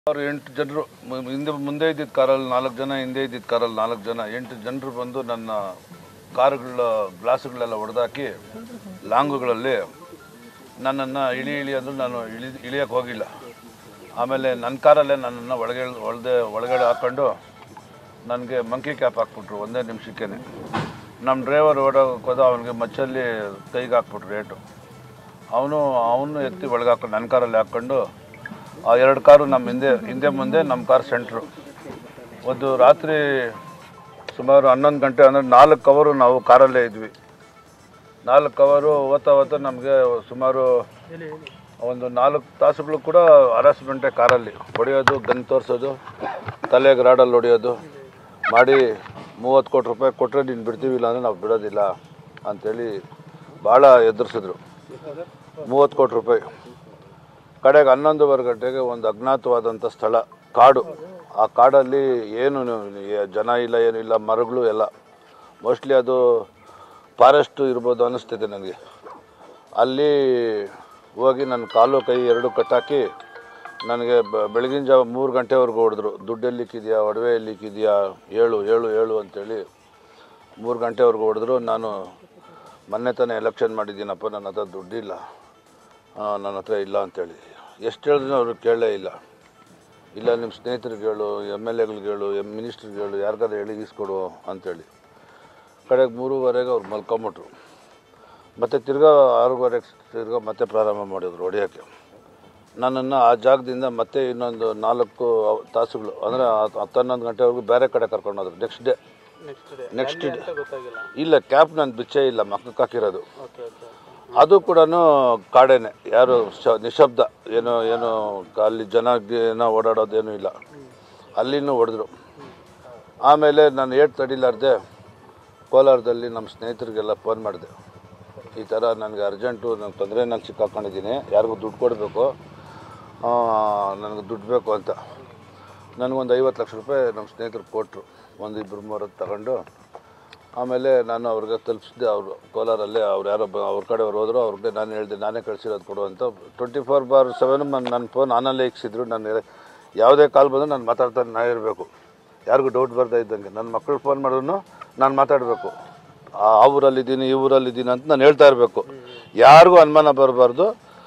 ಅವ್ರು ಎಂಟು ಜನರು ಹಿಂದೆ ಮುಂದೆ ಇದ್ದಿದ್ದ ಕಾರಲ್ಲಿ ನಾಲ್ಕು ಜನ ಹಿಂದೆ ಇದ್ದಿದ್ದ ಕಾರಲ್ಲಿ ನಾಲ್ಕು ಜನ ಎಂಟು ಜನರು ಬಂದು ನನ್ನ ಕಾರುಗಳ ಗ್ಲಾಸುಗಳೆಲ್ಲ ಹೊಡೆದಾಕಿ ಲಾಂಗುಗಳಲ್ಲಿ ನನ್ನನ್ನು ಇಳಿ ಇಳಿ ಅಂದರೂ ನಾನು ಇಳಿ ಇಳಿಯೋಕ್ಕೆ ಹೋಗಿಲ್ಲ ಆಮೇಲೆ ನನ್ನ ಕಾರಲ್ಲೇ ನನ್ನನ್ನು ಒಳಗೆ ಒಳದೆ ಒಳಗಡೆ ಹಾಕ್ಕೊಂಡು ನನಗೆ ಮಂಕಿ ಕ್ಯಾಪ್ ಹಾಕ್ಬಿಟ್ರು ಒಂದೇ ನಿಮಿಷಕ್ಕೇ ನಮ್ಮ ಡ್ರೈವರ್ ಓಡೋಕೆ ಹೋದ ಅವನಿಗೆ ಮಚ್ಚಲ್ಲಿ ಕೈಗೆ ಹಾಕ್ಬಿಟ್ರು ರೇಟು ಅವನು ಅವನು ಎತ್ತಿ ಒಳಗೆ ಹಾಕೊಂಡು ನನ್ನ ಕಾರಲ್ಲಿ ಹಾಕ್ಕೊಂಡು ಆ ಎರಡು ಕಾರು ನಮ್ಮ ಹಿಂದೆ ಹಿಂದೆ ಮುಂದೆ ನಮ್ಮ ಕಾರ್ ಸೆಂಟ್ರು ಒಂದು ರಾತ್ರಿ ಸುಮಾರು ಹನ್ನೊಂದು ಗಂಟೆ ಅಂದರೆ ನಾಲ್ಕು ಕವರು ನಾವು ಕಾರಲ್ಲೇ ಇದ್ವಿ ನಾಲ್ಕು ಕವರು ಓದ್ತಾ ಓದ್ತಾ ನಮಗೆ ಸುಮಾರು ಒಂದು ನಾಲ್ಕು ತಾಸುಗಳು ಕೂಡ ಹರಾಸ್ಮೆಂಟೇ ಕಾರಲ್ಲಿ ಹೊಡೆಯೋದು ಗನ್ ತೋರಿಸೋದು ತಲೆಗೆ ರಾಡಲ್ಲಿ ಹೊಡೆಯೋದು ಮಾಡಿ ಮೂವತ್ತು ಕೋಟಿ ರೂಪಾಯಿ ಕೊಟ್ಟರೆ ನೀನು ಬಿಡ್ತೀವಿ ಇಲ್ಲ ಅಂದರೆ ನಾವು ಬಿಡೋದಿಲ್ಲ ಅಂಥೇಳಿ ಭಾಳ ಎದುರಿಸಿದ್ರು ಮೂವತ್ತು ಕೋಟಿ ರೂಪಾಯಿ ಕಡೆಗೆ ಹನ್ನೊಂದುವರೆ ಗಂಟೆಗೆ ಒಂದು ಅಜ್ಞಾತವಾದಂಥ ಸ್ಥಳ ಕಾಡು ಆ ಕಾಡಲ್ಲಿ ಏನು ನ- ಜನ ಇಲ್ಲ ಏನು ಇಲ್ಲ ಮರಗಳು ಎಲ್ಲ ಮೋಸ್ಟ್ಲಿ ಅದು ಫಾರೆಸ್ಟು ಇರ್ಬೋದು ಅನ್ನಿಸ್ತಿದೆ ನನಗೆ ಅಲ್ಲಿ ಹೋಗಿ ನನ್ನ ಕಾಲು ಕೈ ಎರಡು ಕಟ್ಟಾಕಿ ನನಗೆ ಬ- ಬೆಳಗಿನ ಜಾವ ಮೂರು ಗಂಟೆವರೆಗೂ ಹೊಡೆದ್ರು ದುಡ್ಡು ಎಲ್ಲಿಕ್ಕಿದೆಯಾ ಒಡವೆ ಎಲ್ಲಿಕ್ಕಿದೆಯಾ ಹೇಳು ಹೇಳು ಹೇಳು ಅಂತೇಳಿ ಮೂರು ಗಂಟೆವರೆಗೂ ಹೊಡೆದ್ರು ನಾನು ಮೊನ್ನೆ ತಾನೇ ಎಲೆಕ್ಷನ್ ಮಾಡಿದ್ದೀನಪ್ಪ ನನ್ನ ಹತ್ರ ದುಡ್ಡಿಲ್ಲ ಆ, ನನ್ನ ಹತ್ರ ಇಲ್ಲ ಅಂತೇಳಿ ಎಷ್ಟು ಹೇಳಿದ್ರು ಅವರು ಕೇಳಲೇ ಇಲ್ಲ ಇಲ್ಲ ನಿಮ್ಮ ಸ್ನೇಹಿತರಿಗೆ ಹೇಳು ಎಮ್ ಎಲ್ ಎಗಳಿಗೆ ಹೇಳು ಎಮ್ ಮಿನಿಸ್ಟ್ರಿಗೆ ಹೇಳು ಯಾರಿಗಾದ್ರು ಹೇಳಿ ಈಸ್ಕೊಡು ಅಂತೇಳಿ ಕಡೆಗೆ ಮೂರುವರೆಗೆ ಅವ್ರು ಮಲ್ಕೊಂಬಿಟ್ರು ಮತ್ತು ತಿರ್ಗಾ ಆರೂವರೆಗೆ ತಿರ್ಗಾ ಮತ್ತೆ ಪ್ರಾರಂಭ ಮಾಡಿದ್ರು ಹೊಡೆಯೋಕ್ಕೆ ನನ್ನನ್ನು ಆ ಜಾಗದಿಂದ ಮತ್ತೆ ಇನ್ನೊಂದು ನಾಲ್ಕು ತಾಸುಗಳು ಅಂದರೆ ಹತ್ತು ಹನ್ನೊಂದು ಗಂಟೆವರೆಗೂ ಬೇರೆ ಕಡೆ ಕರ್ಕೊಂಡೋದ್ರು next day next day next day ಗೊತ್ತಾಗಿಲ್ಲ ಇಲ್ಲ ಕ್ಯಾಪ್ ನಾನು ಬಿಚ್ಚೇ ಇಲ್ಲ ಮಕ್ಕಕ್ಕೆ ಹಾಕಿರೋದು ಓಕೆ ಓಕೆ ಅದು ಕೂಡ ಕಾಡೇನೆ ಯಾರು ಶ ನಿಶಬ್ದ ಏನೋ ಏನೋ ಅಲ್ಲಿ ಜನ ಏನೋ ಓಡಾಡೋದೇನೂ ಇಲ್ಲ ಅಲ್ಲಿನೂ ಹೊಡೆದ್ರು ಆಮೇಲೆ ನಾನು ಏಟ್ ತಡಿಲಾರ್ದೆ ಕೋಲಾರದಲ್ಲಿ ನಮ್ಮ ಸ್ನೇಹಿತರಿಗೆಲ್ಲ ಫೋನ್ ಮಾಡಿದೆ ಈ ಥರ ನನಗೆ ಅರ್ಜೆಂಟು ನನ್ನ ತೊಂದರೆ ನಾನು ಸಿಕ್ಕಾಕೊಂಡಿದ್ದೀನಿ ಯಾರಿಗೂ ದುಡ್ಡು ಕೊಡಬೇಕು ನನಗೆ ದುಡ್ಡು ಬೇಕು ಅಂತ ನನಗೊಂದು ಐವತ್ತು ಲಕ್ಷ ರೂಪಾಯಿ ನಮ್ಮ ಸ್ನೇಹಿತರು ಕೊಟ್ಟರು ಒಂದು ಇಬ್ಬರು ಮೂರತ್ತು ತಗೊಂಡು ಆಮೇಲೆ ನಾನು ಅವ್ರಿಗೆ ತಲುಪಿಸಿದೆ ಅವರು ಕೋಲಾರಲ್ಲೇ ಅವ್ರು ಯಾರೋ ಬ ಅವ್ರ ಕಡೆಯವ್ರು ಹೋದ್ರು ಅವ್ರಿಗೆ ನಾನು ಹೇಳಿದೆ ನಾನೇ ಕಳಿಸಿರೋದು ಕೊಡು ಅಂತ ಟ್ವೆಂಟಿ ಫೋರ್ ಬಾರ್ ಸೆವೆನ್ ನನ್ನ ಫೋನ್ ನಾನಲ್ಲೇ ಇಕ್ಸಿದ್ರು ನಾನು ಯಾವುದೇ ಕಾಲ್ ಬಂದರೂ ನಾನು ಮಾತಾಡ್ತಾನೆ ನಾ ಇರಬೇಕು ಯಾರಿಗೂ ಡೌಟ್ ಬರ್ತಾ ಇದ್ದಂಗೆ ನನ್ನ ಮಕ್ಕಳು ಫೋನ್ ಮಾಡಿದ್ರು ನಾನು ಮಾತಾಡಬೇಕು ಆ ಊರಲ್ಲಿದ್ದೀನಿ ಈ ಊರಲ್ಲಿದ್ದೀನಿ ಅಂತ ನಾನು ಹೇಳ್ತಾ ಇರಬೇಕು ಯಾರಿಗೂ ಅನುಮಾನ ಬರಬಾರ್ದು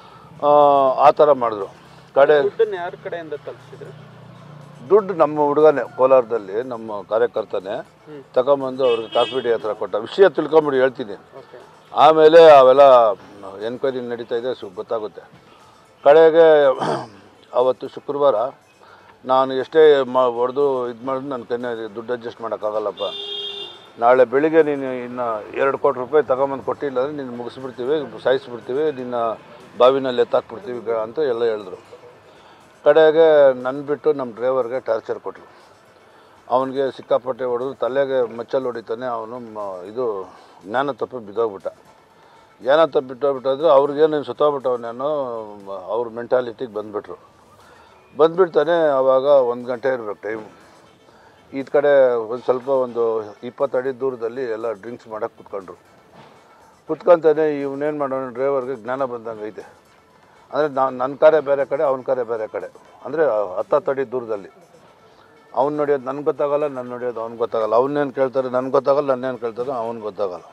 ಆ ಥರ ಮಾಡಿದ್ರು ಕಡೆ ದುಡ್ಡನ್ನ ಯಾರ ಕಡೆಯಿಂದ ತಲುಪಿಸಿದ್ರು ದುಡ್ಡು ನಮ್ಮ ಹುಡುಗನೇ ಕೋಲಾರದಲ್ಲಿ ನಮ್ಮ ಕಾರ್ಯಕರ್ತನೇ ತಗೊಂಬಂದು ಅವ್ರಿಗೆ ಕಾಫಿ ಡೇ ಹತ್ರ ಕೊಟ್ಟ ವಿಷಯ ತಿಳ್ಕೊಂಬಿಡಿ ಹೇಳ್ತೀನಿ ಓಕೆ ಆಮೇಲೆ ಅವೆಲ್ಲ ಎನ್ಕ್ವೈರಿ ನಡೀತಾ ಇದೆ ಸು ಗೊತ್ತಾಗುತ್ತೆ ಕಡೆಗೆ ಅವತ್ತು ಶುಕ್ರವಾರ ನಾನು ಎಷ್ಟೇ ಮಾ ಹೊಡೆದು ಇದು ಮಾಡಿದ್ರು ನನ್ನ ಕೈನ ದುಡ್ಡು ಅಡ್ಜಸ್ಟ್ ಮಾಡೋಕ್ಕಾಗಲ್ಲಪ್ಪ ನಾಳೆ ಬೆಳಿಗ್ಗೆ ನೀನು ಇನ್ನು ಎರಡು ಕೋಟಿ ರೂಪಾಯಿ ತಗೊಂಬಂದು ಕೊಟ್ಟಿಲ್ಲ ಅಂದರೆ ನೀನು ಮುಗಿಸ್ಬಿಡ್ತೀವಿ ಸಾಯಿಸ್ಬಿಡ್ತೀವಿ ನಿನ್ನ ಬಾವಿನಲ್ಲಿ ಎತ್ತಾಕ್ಬಿಡ್ತೀವಿ ಗ- ಅಂತ ಎಲ್ಲ ಹೇಳಿದ್ರು ಕಡೆಗೆ ನನ್ನ ಬಿಟ್ಟು ನಮ್ಮ ಡ್ರೈವರ್ಗೆ ಟಾರ್ಚರ್ ಕೊಟ್ಟರು ಅವನಿಗೆ ಸಿಕ್ಕಾಪಟ್ಟೆ ಹೊಡೆದು ತಲೆಗೆ ಮಚ್ಚಲ್ಲಿ ಹೊಡಿತಾನೆ ಅವನು ಮ- ಇದು ಜ್ಞಾನ ತಪ್ಪಿ ಬಿದ್ದೋಗ್ಬಿಟ್ಟ ಜ್ಞಾನ ತಪ್ಪಿ ಬಿಟ್ಟೋಗ್ಬಿಟ್ಟಾದ್ರೆ ಅವ್ರಿಗೇನು ಸುತ್ತೋಗ್ಬಿಟ್ಟವನೇನೋ ಅವ್ರ ಮೆಂಟಾಲಿಟಿಗೆ ಬಂದುಬಿಟ್ರು ಬಂದುಬಿಡ್ತಾನೆ ಆವಾಗ ಒಂದು ಗಂಟೆ ಇರಬೇಕು ಟೈಮು ಈ ಕಡೆ ಒಂದು ಸ್ವಲ್ಪ ಒಂದು ಇಪ್ಪತ್ತು ಅಡಿ ದೂರದಲ್ಲಿ ಎಲ್ಲ ಡ್ರಿಂಕ್ಸ್ ಮಾಡೋಕ್ಕೆ ಕುತ್ಕೊಂಡ್ರು ಕುತ್ಕೊಂತಾನೆ ಇವನೇನು ಮಾಡೋಣ ಡ್ರೈವರ್ಗೆ ಜ್ಞಾನ ಬಂದಂಗೆ ಐತೆ ಅಂದರೆ ನಾನು ನನ್ನ ಕಾರ್ಯ ಬೇರೆ ಕಡೆ ಅವನ ಕಾರ್ಯ ಬೇರೆ ಕಡೆ ಅಂದರೆ ಹತ್ತತ್ತು ಅಡಿ ದೂರದಲ್ಲಿ ಅವ್ನು ನೋಡಿಯೋದು ನನಗೆ ಗೊತ್ತಾಗಲ್ಲ ನನ್ನ ನೋಡಿಯೋದು ಅವ್ನಿಗೆ ಗೊತ್ತಾಗಲ್ಲ ಅವನೇನು ಕೇಳ್ತಾರೆ ನನಗೆ ಗೊತ್ತಾಗಲ್ಲ ನನ್ನೇನು ಕೇಳ್ತಾರೆ ಅವ್ನಿಗೆ ಗೊತ್ತಾಗಲ್ಲ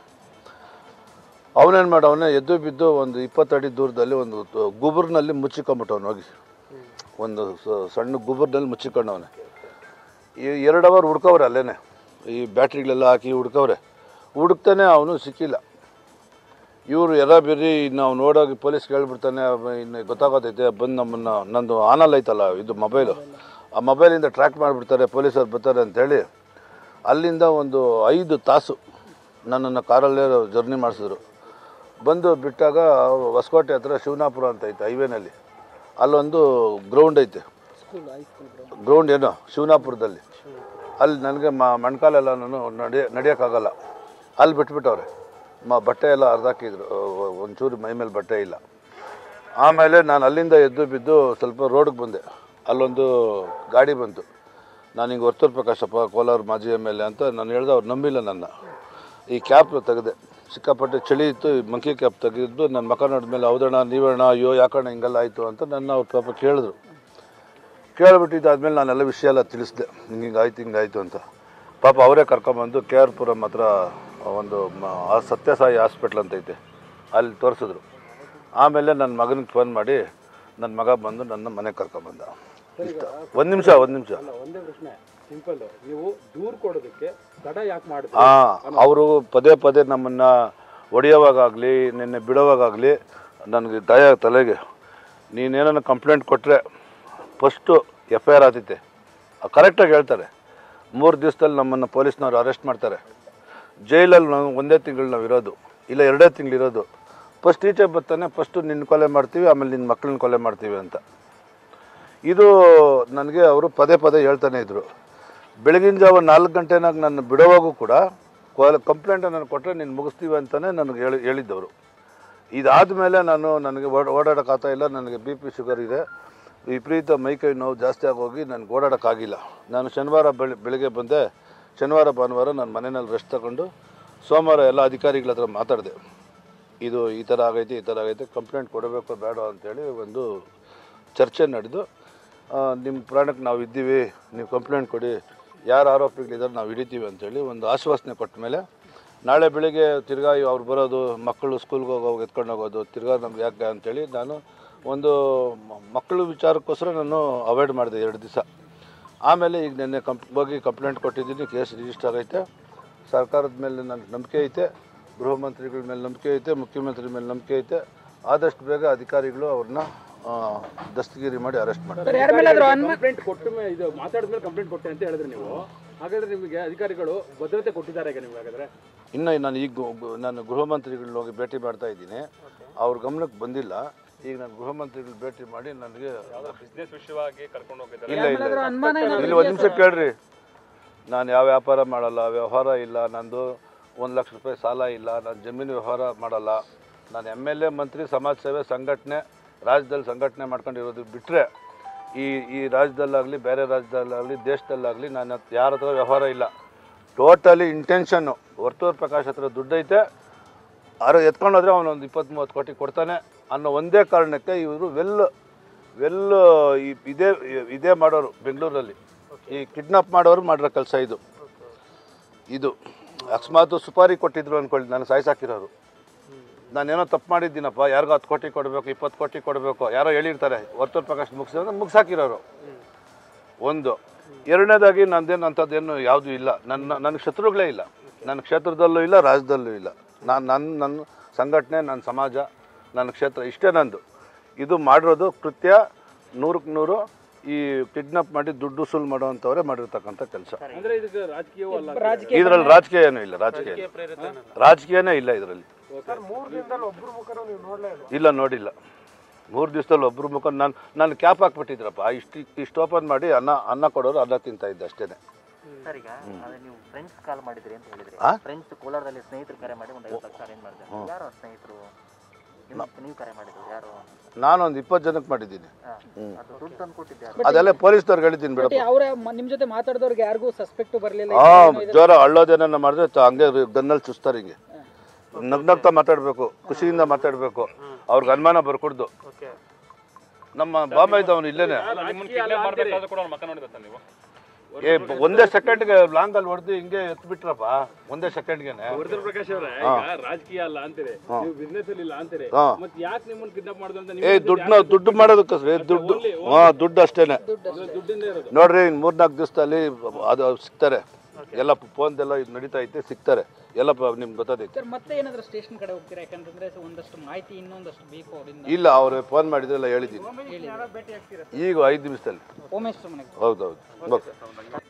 ಅವನೇನು ಮಾಡವನೇ ಎದ್ದು ಬಿದ್ದು ಒಂದು ಇಪ್ಪತ್ತು ಅಡಿ ದೂರದಲ್ಲಿ ಒಂದು ತ- ಗುಬುರ್ನಲ್ಲಿ ಮುಚ್ಚಿಕೊಂಬಿಟ್ಟವನು ಹೋಗಿ ಒಂದು ಸ- ಸಣ್ಣ ಗುಬುರ್ನಲ್ಲಿ ಮುಚ್ಚಿಕೊಂಡವನೆ ಈ ಎರಡು ಅವರ್ ಹುಡ್ಕವ್ರೆ ಅಲ್ಲೇನೆ ಈ ಬ್ಯಾಟ್ರಿಗಳೆಲ್ಲ ಹಾಕಿ ಹುಡ್ಕವ್ರೆ ಹುಡುಕ್ತಾನೆ ಅವನು ಸಿಕ್ಕಿಲ್ಲ ಇವರು ಎರ ಬಿರಿ ಇನ್ನು ಅವ್ನು ನೋಡೋಗಿ ಪೊಲೀಸ್ ಕೇಳ್ಬಿಡ್ತಾನೆ ಅವ ಇನ್ನು ಗೊತ್ತಾಗೋತೈತೆ ಬಂದು ನಮ್ಮನ್ನು ನಂದು ಆನಲ್ ಐತಲ್ಲ ಇದು ಮೊಬೈಲು ಆ ಮೊಬೈಲಿಂದ ಟ್ರ್ಯಾಕ್ ಮಾಡಿಬಿಡ್ತಾರೆ ಪೊಲೀಸರು ಬರ್ತಾರೆ ಅಂತೇಳಿ ಅಲ್ಲಿಂದ ಒಂದು ಐದು ತಾಸು ನನ್ನನ್ನು ಕಾರಲ್ಲೇ ಜರ್ನಿ ಮಾಡಿಸಿದ್ರು ಬಂದು ಬಿಟ್ಟಾಗ ಹೊಸಕೋಟೆ ಹತ್ರ ಶಿವನಾಪುರ ಅಂತ ಐತೆ ಹೈವೇನಲ್ಲಿ ಅಲ್ಲೊಂದು ಗ್ರೌಂಡ್ ಐತೆ ಸ್ಕೂಲ್ ಹೈಸ್ಕೂಲ್ ಗ್ರೌಂಡ್ ಏನೋ ಶಿವನಾಪುರದಲ್ಲಿ ಅಲ್ಲಿ ನನಗೆ ಮ ಮಣ್ಕಾಲೆಲ್ಲನೂ ನಡಿಯ ನಡೆಯೋಕ್ಕಾಗಲ್ಲ ಅಲ್ಲಿ ಬಿಟ್ಬಿಟ್ಟವ್ರೆ ಮ ಬಟ್ಟೆ ಎಲ್ಲ ಅರ್ಧಾಕಿದ್ರು ಒಂಚೂರು ಮೈ ಮೇಲೆ ಬಟ್ಟೆ ಇಲ್ಲ ಆಮೇಲೆ ನಾನು ಅಲ್ಲಿಂದ ಎದ್ದು ಬಿದ್ದು ಸ್ವಲ್ಪ ರೋಡ್ಗೆ ಬಂದೆ ಅಲ್ಲೊಂದು ಗಾಡಿ ಬಂತು ನಾನು ಹಿಂಗೆ ವರ್ತೂರ್ ಪ್ರಕಾಶಪ್ಪ ಕೋಲಾರ ಮಾಜಿ ಎಮ್ ಎಲ್ ಎ ಅಂತ ನಾನು ಹೇಳ್ದೆ ಅವ್ರು ನಂಬಿಲ್ಲ ನನ್ನ ಈ ಕ್ಯಾಪ್ ತೆಗೆದೆ ಸಿಕ್ಕಾಪಟ್ಟೆ ಚಳಿ ಇತ್ತು ಈ ಮಂಕಿ ಕ್ಯಾಪ್ ತೆಗೆದು ನನ್ನ ಮಕ ನೋಡಿದ್ಮೇಲೆ ಹೌದಣ್ಣ ನೀವಣ್ಣ ಅಯ್ಯೋ ಯಾಕಣ್ಣ ಹಿಂಗೆಲ್ಲ ಆಯಿತು ಅಂತ ನನ್ನ ಅವ್ರ ಪಾಪ ಕೇಳಿದ್ರು ಕೇಳ್ಬಿಟ್ಟಿದ್ದಾದ್ಮೇಲೆ ನಾನೆಲ್ಲ ವಿಷಯ ಎಲ್ಲ ತಿಳಿಸಿದೆ ಹಿಂಗೆ ಹಿಂಗಾಯ್ತು ಹಿಂಗಾಯ್ತು ಅಂತ ಪಾಪ ಅವರೇ ಕರ್ಕೊಂಬಂದು ಕೆ ಆರ್ ಪುರಂ ಹತ್ರ ಒಂದು ಮ- ಆ ಸತ್ಯಸಾಯಿ ಹಾಸ್ಪಿಟ್ಲ್ ಅಂತ ಐತೆ ಅಲ್ಲಿ ತೋರಿಸಿದ್ರು ಆಮೇಲೆ ನನ್ನ ಮಗನಿಗೆ ಫೋನ್ ಮಾಡಿ ನನ್ನ ಮಗ ಬಂದು ನನ್ನ ಮನೆಗೆ ಕರ್ಕೊಂಬಂದ ಇಷ್ಟ ಒಂದು ನಿಮಿಷ ಒಂದು ನಿಮಿಷ ಅಲ್ಲ ಒಂದೇ ಪ್ರಶ್ನೆ ಸಿಂಪಲ್ ನೀವು ದೂರ್ ಕೊಡೋದಕ್ಕೆ ತಡ ಯಾಕೆ ಮಾಡಿದ್ರಿ ಹಾಂ ಅವರು ಪದೇ ಪದೇ ನಮ್ಮನ್ನು ಹೊಡೆಯೋವಾಗಲಿ ನಿನ್ನೆ ಬಿಡೋವಾಗಲಿ ನನಗೆ ದಯ ತಲೆಗೆ ನೀನೇನ ಕಂಪ್ಲೇಂಟ್ ಕೊಟ್ಟರೆ ಫಸ್ಟು ಎಫ್ ಐ ಆರ್ ಆತೈತೆ ಕರೆಕ್ಟಾಗಿ ಹೇಳ್ತಾರೆ ಮೂರು ದಿವಸದಲ್ಲಿ ನಮ್ಮನ್ನು ಪೊಲೀಸ್ನವ್ರು ಅರೆಸ್ಟ್ ಮಾಡ್ತಾರೆ ಜೈಲಲ್ಲಿ ನಾವು ಒಂದೇ ತಿಂಗಳು ನಾವು ಇರೋದು ಇಲ್ಲ ಎರಡೇ ತಿಂಗಳು ಇರೋದು ಫಸ್ಟ್ ಈಚೆ ಬರ್ತಾನೆ ಫಸ್ಟು ನಿನ್ನ ಕೊಲೆ ಮಾಡ್ತೀವಿ ಆಮೇಲೆ ನಿನ್ನ ಮಕ್ಕಳನ್ನ ಕೊಲೆ ಮಾಡ್ತೀವಿ ಅಂತ ಇದು ನನಗೆ ಅವರು ಪದೇ ಪದೇ ಹೇಳ್ತಾನೆ ಇದ್ರು ಬೆಳಗಿನ ಜಾವ ನಾಲ್ಕು ಗಂಟೆನಾಗ ನನ್ನ ಬಿಡುವಾಗೂ ಕೂಡ ಕಂಪ್ಲೇಂಟ್ ನಾನು ಕೊಟ್ಟರೆ ನೀನು ಮುಗಿಸ್ತೀವಿ ಅಂತಲೇ ನನಗೆ ಹೇಳಿ ಹೇಳಿದ್ದವರು ಇದಾದ ಮೇಲೆ ನಾನು ನನಗೆ ಓಡ ಓಡಾಡೋಕ್ಕಾಗ್ತಾ ಇಲ್ಲ ನನಗೆ ಬಿ ಪಿ ಶುಗರ್ ಇದೆ ವಿಪರೀತ ಮೈಕೈ ನೋವು ಜಾಸ್ತಿ ಆಗೋಗಿ ನನಗೆ ಓಡಾಡೋಕ್ಕಾಗಿಲ್ಲ ನಾನು ಶನಿವಾರ ಬೆಳಿ ಬೆಳಿಗ್ಗೆ ಬಂದೆ ಶನಿವಾರ ಭಾನುವಾರ ನಾನು ಮನೆಯಲ್ಲಿ ರೆಸ್ಟ್ ತಗೊಂಡು ಸೋಮವಾರ ಎಲ್ಲ ಅಧಿಕಾರಿಗಳ ಹತ್ರ ಮಾತಾಡಿದೆ ಇದು ಈ ಥರ ಆಗೈತೆ ಈ ಥರ ಆಗೈತೆ ಕಂಪ್ಲೇಂಟ್ ಕೊಡಬೇಕು ಬೇಡ ಅಂತೇಳಿ ಒಂದು ಚರ್ಚೆ ನಡೆದು ಆ, ನಿಮ್ಮ ಪ್ರಾಣಕ್ಕೆ ನಾವು ಇದ್ದೀವಿ ನೀವು ಕಂಪ್ಲೇಂಟ್ ಕೊಡಿ ಯಾರು ಆರೋಪಿಗಳಿದ್ದಾರೆ ನಾವು ಹಿಡಿತೀವಿ ಅಂತೇಳಿ ಒಂದು ಆಶ್ವಾಸನೆ ಕೊಟ್ಟ ಮೇಲೆ ನಾಳೆ ಬೆಳಿಗ್ಗೆ ತಿರ್ಗಾ ಅವ್ರು ಬರೋದು ಮಕ್ಕಳು ಸ್ಕೂಲ್ಗೆ ಹೋಗೋವಾಗ ಎತ್ಕೊಂಡು ಹೋಗೋದು ತಿರ್ಗಾ ನಮ್ಗೆ ಯಾಕೆ ಅಂತೇಳಿ ನಾನು ಒಂದು ಮ- ಮಕ್ಕಳು ವಿಚಾರಕ್ಕೋಸ್ಕರ ನಾನು ಅವಾಯ್ಡ್ ಮಾಡಿದೆ ಎರಡು ದಿವಸ ಆಮೇಲೆ ಈಗ ನಿನ್ನೆ ಕಂಪ್ ಹೋಗಿ ಕಂಪ್ಲೇಂಟ್ ಕೊಟ್ಟಿದ್ದೀನಿ ಕೇಸ್ ರಿಜಿಸ್ಟರ್ ಆಗೈತೆ ಸರ್ಕಾರದ ಮೇಲೆ ನನಗೆ ನಂಬಿಕೆ ಐತೆ ಗೃಹ ಮಂತ್ರಿಗಳ ಮೇಲೆ ನಂಬಿಕೆ ಐತೆ ಮುಖ್ಯಮಂತ್ರಿ ಮೇಲೆ ನಂಬಿಕೆ ಐತೆ ಆದಷ್ಟು ಬೇಗ ಅಧಿಕಾರಿಗಳು ಅವ್ರನ್ನ ಆ, ದಸ್ತಗಿರಿ ಮಾಡಿ ಅರೆಸ್ಟ್ ಮಾಡ್ತಾರೆ ಕಂಪ್ಲೇಂಟ್ ಕೊಟ್ಟ ಮೇಲೆ ಇದು ಮಾತಾಡಿದ್ಮೇಲೆ ಕಂಪ್ಲೇಂಟ್ ಕೊಟ್ಟೆ ಅಂತ ಹೇಳಿದ್ರಿ ನೀವು ಹಾಗಾದ್ರೆ ನಿಮಗೆ ಅಧಿಕಾರಿಗಳು ಭದ್ರತೆ ಕೊಟ್ಟಿದ್ದಾರೆ ಈಗ ನಿಮ್ಗೆ ಹಾಗಾದ್ರೆ ಇನ್ನು ನಾನು ಈಗ ಗು- ಗು- ನಾನು ಗೃಹ ಮಂತ್ರಿಗಳನ್ನ ಹೋಗಿ ಭೇಟಿ ಮಾಡ್ತಾ ಇದ್ದೀನಿ ಅವ್ರ ಗಮನಕ್ಕೆ ಬಂದಿಲ್ಲ ಈಗ ನಾನು ಗೃಹ ಮಂತ್ರಿಗಳು ಭೇಟಿ ಮಾಡಿ ನನಗೆ ಬಿಸ್ನೆಸ್ ವಿಷಯವಾಗಿ ಕರ್ಕೊಂಡು ಹೋಗಿದ್ದಾರೆ ಇಲ್ಲ ಇಲ್ಲ ಇಲ್ಲಿ ಒಂದು ನಿಮಿಷ ಕೇಳ್ರಿ ನಾನು ಯಾವ ವ್ಯಾಪಾರ ಮಾಡಲ್ಲ ವ್ಯವಹಾರ ಇಲ್ಲ ನಂದು ಒಂದು ಲಕ್ಷ ರೂಪಾಯಿ ಸಾಲ ಇಲ್ಲ ನಾನು ಜಮೀನು ವ್ಯವಹಾರ ಮಾಡಲ್ಲ ನಾನು ಎಮ್ ಎಲ್ ಎ ಮಂತ್ರಿ ಸಮಾಜ ಸೇವೆ ಸಂಘಟನೆ ರಾಜ್ಯದಲ್ಲಿ ಸಂಘಟನೆ ಮಾಡ್ಕೊಂಡಿರೋದು ಬಿಟ್ಟರೆ ಈ ಈ ರಾಜ್ಯದಲ್ಲಾಗಲಿ ಬೇರೆ ರಾಜ್ಯದಲ್ಲಾಗಲಿ ದೇಶದಲ್ಲಾಗಲಿ ನಾನು ಯಾರ ಹತ್ರ ವ್ಯವಹಾರ ಇಲ್ಲ ಟೋಟಲಿ ಇಂಟೆನ್ಷನ್ನು ವರ್ತೂರ್ ಪ್ರಕಾಶ್ ಹತ್ರ ದುಡ್ಡೈತೆ ಅರ ಎತ್ಕೊಂಡೋದ್ರೆ ಅವನೊಂದು ಇಪ್ಪತ್ತು ಮೂವತ್ತು ಕೋಟಿ ಕೊಡ್ತಾನೆ ಅನ್ನೋ ಒಂದೇ ಕಾರಣಕ್ಕೆ ಇವರು ವೆಲ್ ವೆಲ್ ಈ- ಇದೇ ಇದೇ ಮಾಡೋರು ಬೆಂಗಳೂರಲ್ಲಿ ಈ ಕಿಡ್ನಾಪ್ ಮಾಡೋರು ಮಾಡಿರೋ ಕೆಲಸ ಇದು ಇದು ಅಕಸ್ಮಾತ್ ಸುಪಾರಿ ಕೊಟ್ಟಿದ್ರು ಅಂದ್ಕೊಳ್ಳಿ ನಾನು ಸಾಯಿಸಾಕಿರೋರು ನಾನೇನೋ ತಪ್ಪು ಮಾಡಿದ್ದೀನಪ್ಪ ಯಾರಿಗೋ ಹತ್ತು ಕೋಟಿ ಕೊಡಬೇಕು ಇಪ್ಪತ್ತು ಕೋಟಿ ಕೊಡಬೇಕು ಯಾರೋ ಹೇಳಿರ್ತಾರೆ ವರ್ತೂರ್ ಪ್ರಕಾಶ್ ಮುಗಿಸಿದ್ರೆ ಮುಗಿಸಾಕಿರೋರು ಒಂದು ಎರಡನೇದಾಗಿ ನಂದೇನು ಅಂಥದ್ದೇನು ಯಾವುದೂ ಇಲ್ಲ ನನ್ನ ನನ್ನ ಶತ್ರುಗಳೇ ಇಲ್ಲ ನನ್ನ ಕ್ಷೇತ್ರದಲ್ಲೂ ಇಲ್ಲ ರಾಜ್ಯದಲ್ಲೂ ಇಲ್ಲ ನಾನು ನನ್ನ ನನ್ನ ಸಂಘಟನೆ ನನ್ನ ಸಮಾಜ ನನ್ನ ಕ್ಷೇತ್ರ ಇಷ್ಟೇ ನಂದು ಇದು ಮಾಡಿರೋದು ಕೃತ್ಯ ನೂರಕ್ಕೆ ನೂರು ಈ ಕಿಡ್ನಾಪ್ ಮಾಡಿ ದುಡ್ಡು ಸುಲ್ ಮಾಡೋವಂಥವ್ರೆ ಮಾಡಿರ್ತಕ್ಕಂಥ ಕೆಲಸ ಅಂದ್ರೆ ಇದಕ್ಕೆ ರಾಜಕೀಯವೂ ಅಲ್ಲ ಇದರಲ್ಲಿ ರಾಜಕೀಯ ಏನೂ ಇಲ್ಲ ರಾಜಕೀಯ ಇಲ್ಲ. ರಾಜಕೀಯನೇ ಇಲ್ಲ ಇದರಲ್ಲಿ ಇಲ್ಲ ನೋಡಿಲ್ಲ ಮೂರು ದಿವಸದಲ್ಲಿ ಒಬ್ಬರು ಮುಖ ನಾನು ನಾನು ಕ್ಯಾಪ್ ಹಾಕ್ಬಿಟ್ಟಿದ್ರಪ್ಪ ಇಷ್ಟು ಇಷ್ಟು ಓಪನ್ ಮಾಡಿ ಅನ್ನ ಅನ್ನ ಕೊಡೋರು ಅನ್ನ ತಿಂತಾ ಇದ್ದೆ ಅಷ್ಟೇ ಸರ್ ಈಗ ಅದೇ ನೀವು ಫ್ರೆಂಡ್ಸ್ ಕಾಲ್ ಮಾಡಿದ್ರಿ ಅಂತ ಹೇಳಿದ್ರಿ ಆ? ಫ್ರೆಂಡ್ಸ್ ಕೋಲಾರದಲ್ಲಿ ಸ್ನೇಹಿತರು ಕರೆ ಮಾಡಿ ಒಂದು ಐವತ್ತು ಲಕ್ಷ ಅರೇಂಜ್ ಮಾಡಿದ್ರು ಯಾರು ಆ ಸ್ನೇಹಿತರು ನಿಮ್- ನೀವು ಕರೆ ಮಾಡಿದ್ರು ಯಾರು ನಾನೊಂದು ಇಪ್ಪತ್ತು ಜನಕ್ಕೆ ಮಾಡಿದ್ದೀನಿ ಹಾ. ಅದು ದುಡ್ಡು ತಂದು ಕೊಟ್ಟಿದ್ದೆ ಅದೆಲ್ಲ ಪೊಲೀಸ್ನವ್ರಿಗೆ ಹೇಳಿದ್ದೀನಿ ಬಿಡಪ್ಪ ಅವರ ನಿಮ್ ಜೊತೆ ಮಾತಾಡಿದವ್ರಿಗೆ ಯಾರಿಗೂ ಸಸ್ಪೆಕ್ಟ್ ಬರಲಿಲ್ಲ ಹಾಂ ಜ್ವರ ಅಳ್ಳೋದೇನ ಮಾಡಿದ್ರೆ ತ- ಹಂಗೆ ಗನ್ನಲ್ಲಿ ಚುಸ್ತಾರೆ ಹಿಂಗೆ ನಗ್ನಗ್ತಾ ಮಾತಾಡಬೇಕು ಖುಷಿಯಿಂದ ಮಾತಾಡಬೇಕು ಅವ್ರಿಗೆ ಅನುಮಾನ ಬರ್ಕೊಡ್ದು ನಮ್ಮ ಬಾಂಬೆ ಇದ್ದವನು ಇಲ್ಲೇನೆ ಏ ಬ- ಒಂದೇ ಸೆಕೆಂಡ್ಗೆ ಲಾಂಗ್ ಅಲ್ಲಿ ಹೊಡೆದು ಹಿಂಗೆ ಎತ್ಬಿಟ್ರಪ್ಪ ಒಂದೇ ಸೆಕೆಂಡ್ಗೆನೆ ವರದರ್ ಪ್ರಕಾಶ್ ಅವರೇ ಈಗ ರಾಜಕೀಯ ಅಲ್ಲ ಅಂತೀರಿ ನೀವು ಬಿಸ್ನೆಸ್ ಅಲ್ಲಿ ಇಲ್ಲ ಅಂತೀರಿ ಹಾ. ಮತ್ತೆ ಯಾಕೆ ನಿಮ್ಮನ್ನ ಕಿಡ್ನಾಪ್ ಮಾಡಿದ್ರು ಅಂತ ಏ ನೀವು ದುಡ್ಡನ್ನ ದುಡ್ಡು ಮಾಡೋದಕ್ಕೆ ದುಡ್ಡು ಹಾಂ ದುಡ್ಡು ಅಷ್ಟೇನೆ ದುಡ್ಡಿಂದ ಇರೋದು ನೋಡ್ರಿ ಇನ್ನು ಮೂರ್ನಾಲ್ಕು ದಿವಸದಲ್ಲಿ ಅದು ಸಿಗ್ತಾರೆ ಎಲ್ಲ ಫೋನ್ದೆಲ್ಲ ಇದು ನಡೀತಾ ಐತೆ ಸಿಗ್ತಾರೆ ಎಲ್ಲ ಪ- ನಿಮ್ಗೆ ಗೊತ್ತದೈತೆ ಸರ್ ಮತ್ತೆ ಏನಾದ್ರು ಸ್ಟೇಷನ್ ಕಡೆ ಹೋಗ್ತೀರಾ ಯಾಕಂತಂದ್ರೆ ಒಂದಷ್ಟು ಮಾಹಿತಿ ಇನ್ನೊಂದಷ್ಟು ಬೇಕು ಅವರಿಂದ ಇಲ್ಲ ಅವ್ರು ಫೋನ್ ಮಾಡಿದ್ರೆಲ್ಲ ಹೇಳಿದ್ದೀನಿ ಈಗ ಐದು ನಿಮಿಷದಲ್ಲಿ ಉಮೇಶ್ ಮನೆಗೆ ಹೌದೌದು ಓಕೆ